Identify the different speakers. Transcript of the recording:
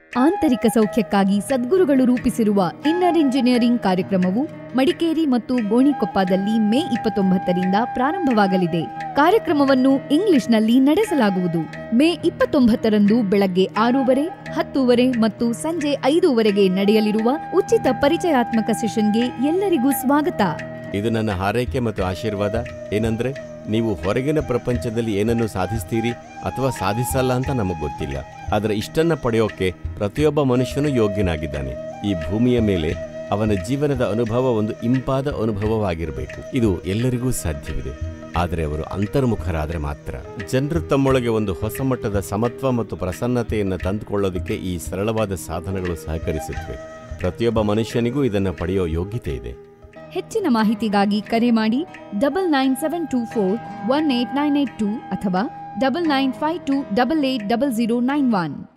Speaker 1: ಆಂತರಿಕ ಸೌಖ್ಯಕ್ಕಾಗಿ ಸದ್ಗುರುಗಳು ರೂಪಿಸಿರುವ inner engineering ಕಾರ್ಯಕ್ರಮವು ಮಡಿಕೇರಿ ಮತ್ತು ಗೋಣಿಕೊಪ್ಪದಲ್ಲಿ ಮೇ ಇಪ್ಪತ್ತೊಂಬತ್ತರಿಂದ ಪ್ರಾರಂಭವಾಗಲಿದೆ ಕಾರ್ಯಕ್ರಮವನ್ನು ಇಂಗ್ಲಿಷ್ನಲ್ಲಿ ನಡೆಸಲಾಗುವುದು ಮೇ ಇಪ್ಪತ್ತೊಂಬತ್ತರಂದು ಬೆಳಗ್ಗೆ ಆರೂವರೆ ಹತ್ತೂವರೆ ಮತ್ತು ಸಂಜೆ ಐದೂವರೆಗೆ ನಡೆಯಲಿರುವ ಉಚಿತ ಪರಿಚಯಾತ್ಮಕ ಸೆಷನ್ಗೆ ಎಲ್ಲರಿಗೂ ಸ್ವಾಗತ
Speaker 2: ಇದು ನನ್ನ ಹಾರೈಕೆ ಮತ್ತು ಆಶೀರ್ವಾದ ಏನಂದ್ರೆ ನೀವು ಹೊರಗಿನ ಪ್ರಪಂಚದಲ್ಲಿ ಏನನ್ನು ಸಾಧಿಸ್ತೀರಿ ಅಥವಾ ಸಾಧಿಸಲ್ಲ ಅಂತ ನಮಗೆ ಗೊತ್ತಿಲ್ಲ ಆದರೆ ಇಷ್ಟನ್ನ ಪಡೆಯೋಕೆ ಪ್ರತಿಯೊಬ್ಬ ಮನುಷ್ಯನು ಯೋಗ್ಯನಾಗಿದ್ದಾನೆ ಈ ಭೂಮಿಯ ಮೇಲೆ ಅವನ ಜೀವನದ ಅನುಭವ ಒಂದು ಇಂಪಾದ ಅನುಭವವಾಗಿರಬೇಕು ಇದು ಎಲ್ಲರಿಗೂ ಸಾಧ್ಯವಿದೆ ಆದರೆ ಅವರು ಅಂತರ್ಮುಖರಾದರೆ ಮಾತ್ರ ಜನರು ತಮ್ಮೊಳಗೆ ಒಂದು ಹೊಸ ಮಟ್ಟದ ಸಮತ್ವ ಮತ್ತು ಪ್ರಸನ್ನತೆಯನ್ನು ತಂದುಕೊಳ್ಳೋದಕ್ಕೆ ಈ ಸರಳವಾದ ಸಾಧನಗಳು ಸಹಕರಿಸುತ್ತವೆ ಪ್ರತಿಯೊಬ್ಬ ಮನುಷ್ಯನಿಗೂ ಇದನ್ನು ಪಡೆಯೋ ಯೋಗ್ಯತೆ ಇದೆ
Speaker 1: ಹೆಚ್ಚಿನ ಮಾಹಿತಿಗಾಗಿ ಕರೆ ಮಾಡಿ double nine seven two four one eight nine eight two ಅಥವಾ double nine five two double eight double zero nine one